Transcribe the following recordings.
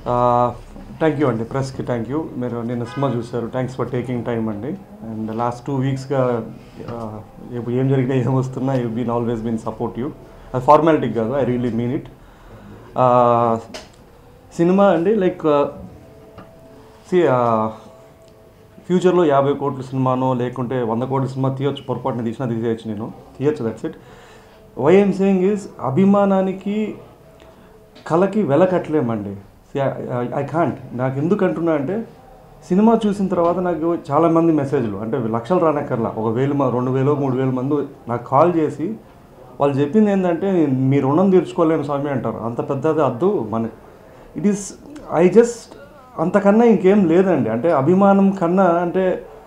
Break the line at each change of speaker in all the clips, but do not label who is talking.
Thank you అండి ప్రెస్కి thank you మీరు నిన్న సినిమా చూశారు థ్యాంక్స్ ఫర్ టేకింగ్ టైం అండి అండ్ లాస్ట్ టూ వీక్స్గా ఇప్పుడు ఏం జరిగినా ఏం వస్తున్నా you been always been support you అది ఫార్మాలిటీ కాదు I really mean it cinema అండి లైక్ సి ఫ్యూచర్లో యాభై కోట్ల సినిమానో లేకుంటే వంద కోట్ల సినిమా తీయొచ్చు పొరపాటున తీసినా తీసేయచ్చు నేను తీయచ్చు that's it why am saying is అభిమానానికి కళకి వెల కట్టలేమండి ఐ కాంట్ నాకు ఎందుకు అంటున్నా అంటే సినిమా చూసిన తర్వాత నాకు చాలామంది మెసేజ్లు అంటే లక్షలు రానక్కర్లా ఒక వేలు మ- రెండు వేలు మూడు వేల మంది నాకు కాల్ చేసి వాళ్ళు చెప్పింది ఏంటంటే మీ రుణం తీర్చుకోలేను స్వామి అంటారు అంత పెద్దది అద్దు మన ఇట్ ఈస్ ఐ జస్ట్ అంతకన్నా ఇంకేం లేదండి అంటే అభిమానం కన్నా అంటే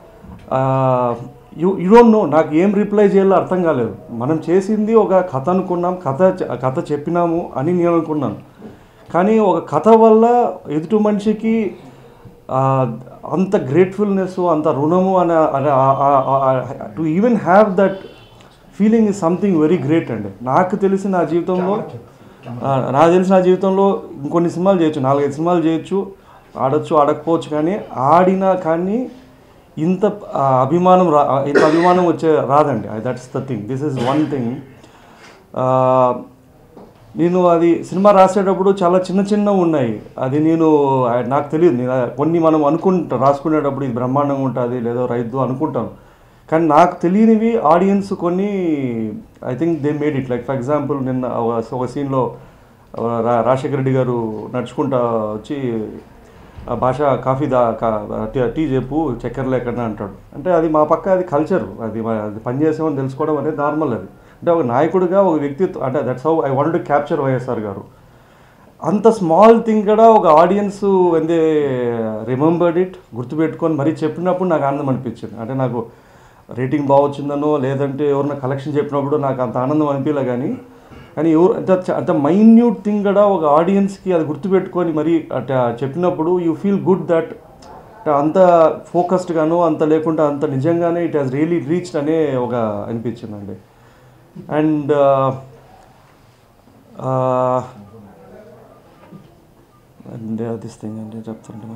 యూ యూ డోంట్ నో నాకు ఏం రిప్లై చేయాలో అర్థం కాలేదు మనం చేసింది ఒక కథ అనుకున్నాం కథ చె- కథ చెప్పినాము అని నేను అనుకున్నాను కానీ ఒక కథ వల్ల ఎదుటి మనిషికి ఆ, అంత గ్రేట్ఫుల్నెస్ అంత రుణము అనే to even have that feeling is something very great అండి నాకు తెలిసి నా జీవితంలో ఆ, నాకు తెలిసి నా జీవితంలో ఇంకొన్ని సినిమాలు చేయొచ్చు నాలుగైదు సినిమాలు చేయొచ్చు ఆడొచ్చు ఆడకపోవచ్చు కానీ ఆడినా కానీ ఇంత ఆ, అభిమానం రా ఇంత అభిమానం వచ్చే రాదండి that's the thing this is one thing నేను అది సినిమా రాసేటప్పుడు చాలా చిన్న చిన్న ఉన్నాయి అది నేను ఆ, నాకు తెలియదు నేను ఆ- కొన్ని మనం అనుకుంటా రాసుకునేటప్పుడు ఇది బ్రహ్మాండంగా ఉంటుంది లేదో రైతు అనుకుంటాను కానీ నాకు తెలియనివి ఆడియన్స్ కొన్ని I think they made it like for example నిన్న ఒక- ఒక సీన్లో రా రాజశేఖర రెడ్డి గారు నడుచుకుంటా వచ్చి ఆ భాష కాఫీ దా కా- టీ- టీ చెప్పు చక్కెర లేకుండా అంటాడు అంటే అది మా పక్క అది కల్చర్ అది మా- అది పనిచేసామని తెలుసుకోవడం అనేది నార్మల్ అది అంటే ఒక నాయకుడిగా ఒక వ్యక్తిత్వం అంటే that's how I want to capture YSR గారు అంత స్మాల్ థింగ్ కూడా ఒక ఆడియన్స్ ఎందే రిమెంబర్డ్ ఇట్ గుర్తుపెట్టుకొని మరీ చెప్పినప్పుడు నాకు ఆనందం అనిపించింది అంటే నాకు రేటింగ్ బాగా వచ్చిందనో లేదంటే ఎవరైనా కలెక్షన్ చెప్పినప్పుడు నాకు అంత ఆనందం అనిపించలే కానీ కానీ ఎవరు అంత చ- అంత మైన్యూట్ థింగ్ కూడా ఒక ఆడియన్స్కి అది గుర్తుపెట్టుకొని మరి అట చెప్పినప్పుడు యూ ఫీల్ గుడ్ దట్ అంత ఫోకస్డ్గాను అంత లేకుండా అంత నిజంగానే ఇట్ హాస్ రియలీ రీచ్డ్ అనే ఒక అనిపించిందండి అండ్ అండ్ దిస్ థింగ్ అంటే చెప్తుంటే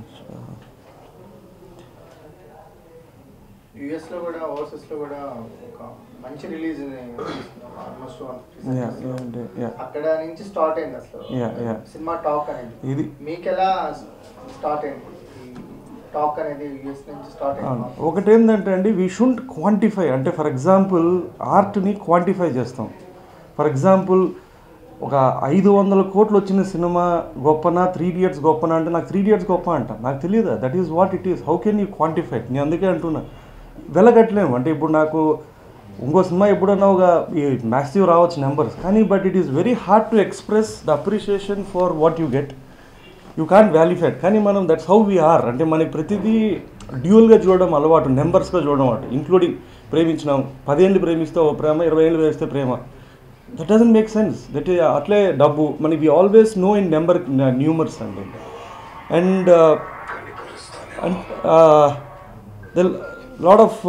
యుఎస్ లో కూడా ఓవర్సీస్ లో కూడా ఒక మంచి రిలీజ్ ఆల్మోస్ట్
అంటే యా
అక్కడ నుంచి స్టార్ట్ అయింది అసలు
Yeah, yeah.
సినిమా టాక్ అనేది
ఇది
మీకు ఎలా స్టార్ట్ అయింది టాక్ అనేది యుఎస్ నుంచి స్టార్ట్
అవును.
అయింది
ఒకటి ఏంటంటే అండి వీ షుంట్ క్వాంటిఫై అంటే ఫర్ ఎగ్జాంపుల్ ఆర్ట్ని క్వాంటిఫై చేస్తాం ఫర్ ఎగ్జాంపుల్ ఒక ఐదు వందల కోట్లు వచ్చిన సినిమా గొప్పనా త్రీ ఇడియట్స్ గొప్పనా అంటే నాకు త్రీ ఇడియట్స్ గొప్ప అంట నాకు తెలియదు that is what it is how can you quantify నేను అందుకే అంటున్నా వెలగట్లేము అంటే ఇప్పుడు నాకు ఇంకో సినిమా ఎప్పుడన్నా ఒక ఈ మ్యాసివ్ రావచ్చు నెంబర్స్ కానీ but it is very hard to express the appreciation for what you get you can't valuefied కానీ మనం దట్స్ హౌ వీ ఆర్ అంటే మనకి ప్రతిదీ డ్యూయల్గా చూడడం అలవాటు నెంబర్స్గా చూడడం అలవాటు ఇంక్లూడింగ్ ప్రేమించినాం పదేళ్ళు ప్రేమిస్తే ఓ ప్రేమ ఇరవై ఏళ్ళు వేస్తే ప్రేమ that doesn't make sense that అట్లే డబ్బు మనకి we always know in number numbers అండి and and the lot of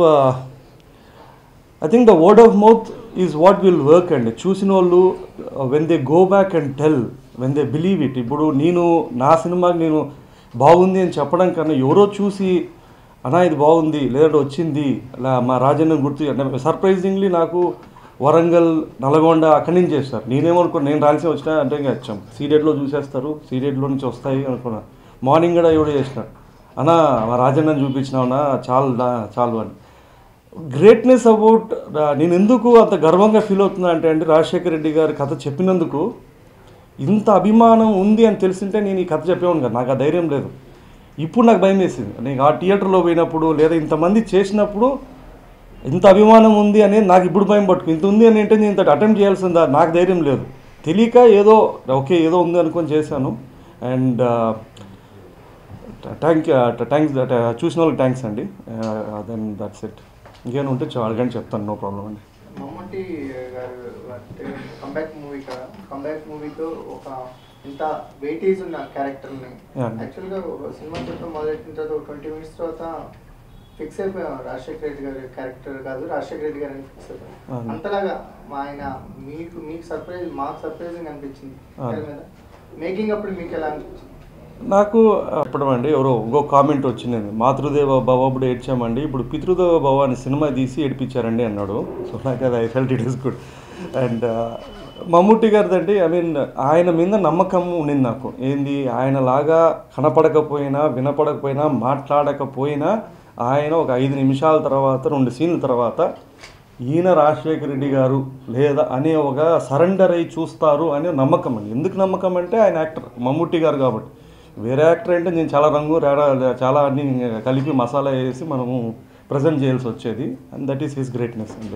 I think the word of mouth is what will work అండి చూసిన వాళ్ళు when they go back and tell when they believe it ఇప్పుడు నేను నా సినిమాకి నేను బాగుంది అని చెప్పడం కన్నా ఎవరో చూసి అన్నా ఇది బాగుంది లేదంటే వచ్చింది ఇలా మా రాజన్న గుర్తు అంటే సర్ప్రైజింగ్లీ నాకు వరంగల్ నల్గొండ అక్కడి నుంచి చేస్తారు నేనేమనుకున్నా నేను రాల్సి వచ్చినా అంటే ఇంకా వచ్చాం సీరియడ్లో చూసేస్తారు సీరియడ్లో నుంచి వస్తాయి అనుకున్నా మార్నింగ్ కూడా ఎవడో చేసినాడు అన్నా మా రాజన్నని చూపించినావునా చాలు నా- చాలు అని గ్రేట్నెస్ అబౌట్ నేను ఎందుకు అంత గర్వంగా ఫీల్ అవుతున్నా అంటే అండి రాజశేఖర రెడ్డి గారి కథ చెప్పినందుకు ఇంత అభిమానం ఉంది అని తెలిసింటే నేను ఈ కథ చెప్పేవాను కదా నాకు ఆ ధైర్యం లేదు ఇప్పుడు నాకు భయం వేసింది నేను ఆ థియేటర్లో పోయినప్పుడు లేదా ఇంతమంది చేసినప్పుడు ఇంత అభిమానం ఉంది అనేది నాకు ఇప్పుడు భయం పట్టుకు ఇంత ఉంది అని అంటే నేను ఇంత అటెంప్ట్ చేయాల్సిందా నాకు ధైర్యం లేదు తెలియక ఏదో ఓకే ఏదో ఉంది అనుకొని చేశాను అండ్ థ్యాంక్ థ్యాంక్స్ దట్ చూసిన వాళ్ళకి థ్యాంక్స్ అండి దెన్ దట్స్ ఇట్ ఇంకేమైనా ఉంటే చా- అడగండి చెప్తాను నో ప్రాబ్లం అండి
మమ్మూటి గారు అంటే కంబ్యాక్ మూవీ కదా కంబ్యాక్ మూవీతో ఒక ఇంత వెయిటేజ్ ఉన్న క్యారెక్టర్ని
Yeah.
యాక్చువల్గా ఒక సినిమా చెప్పడం మొదలెట్టిన తర్వాత ఒక ట్వంటీ మినిట్స్ తర్వాత ఫిక్స్ అయిపోయాం రాజశేఖర రెడ్డి గారి క్యారెక్టర్ కాదు రాజశేఖర రెడ్డి గారిని ఫిక్స్ అయిపోయాం
అవును.
అంతలాగా మా ఆయన మీకు మీకు సర్ప్రైజ్ మాకు సర్ప్రైజింగ్ అనిపించింది
అవును.
తెర మీద మేకింగ్ అప్పుడు మీకు ఎలా అనిపించింది
నాకు చెప్పడం అండి ఎవరో ఇంకో కామెంట్ వచ్చింది మాతృదేవ భవ ఇప్పుడు ఏడ్చామండి ఇప్పుడు పితృదేవ భవ అని సినిమా తీసి ఏడిపించారండి అన్నాడు సో నాకు అది I felt it is good and Mammootty గారిదండి ఐ మీన్ ఆయన మీద నమ్మకం ఉండింది నాకు ఏంది ఆయనలాగా కనపడకపోయినా వినపడకపోయినా మాట్లాడకపోయినా ఆయన ఒక ఐదు నిమిషాల తర్వాత రెండు సీన్ల తర్వాత ఈయన రాజశేఖర రెడ్డి గారు లేదా అనే ఒక సరెండర్ అయి చూస్తారు అనే నమ్మకం అండి ఎందుకు నమ్మకం అంటే ఆయన యాక్టర్ మమ్ముట్టి గారు కాబట్టి వేరే యాక్టర్ అంటే నేను చాలా రంగు రేడా చాలా అన్ని కలిపి మసాలా వేసి మనము ప్రజెంట్ చేయాల్సి వచ్చేది and that is his greatness అండి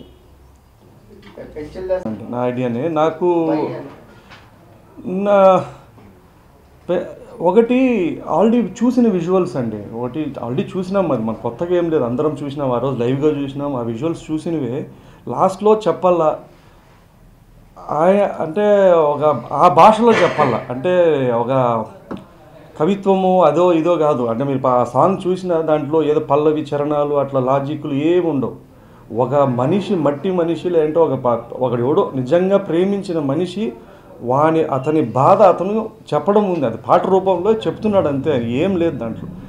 పెంచిల్ దాస్
అంటే నా ఐడియానే నాకు
పై అని.
నా పె- ఒకటి ఆల్రెడీ చూసిన విజువల్స్ అండి ఒకటి ఆల్రెడీ చూసినాం మరి మన కొత్తగా ఏం లేదు అందరం చూసినాం ఆ రోజు లైవ్గా చూసినాం ఆ విజువల్స్ చూసినవే లాస్ట్లో చెప్పాలా ఆయ అంటే ఒక ఆ భాషలో చెప్పాలా అంటే ఒక కవిత్వము అదో ఇదో కాదు అంటే మీరు ఆ సాంగ్ చూసిన దాంట్లో ఏదో పల్లవి చరణాలు అట్లా లాజిక్లు ఏమి ఉండవు ఒక మనిషి మట్టి మనిషి లేదంటే ఒక ప- ఒకడు ఎవడో నిజంగా ప్రేమించిన మనిషి వాని అతని బాధ అతను చెప్పడం ఉంది అది పాట రూపంలో చెప్తున్నాడు అంతే ఏం లేదు దాంట్లో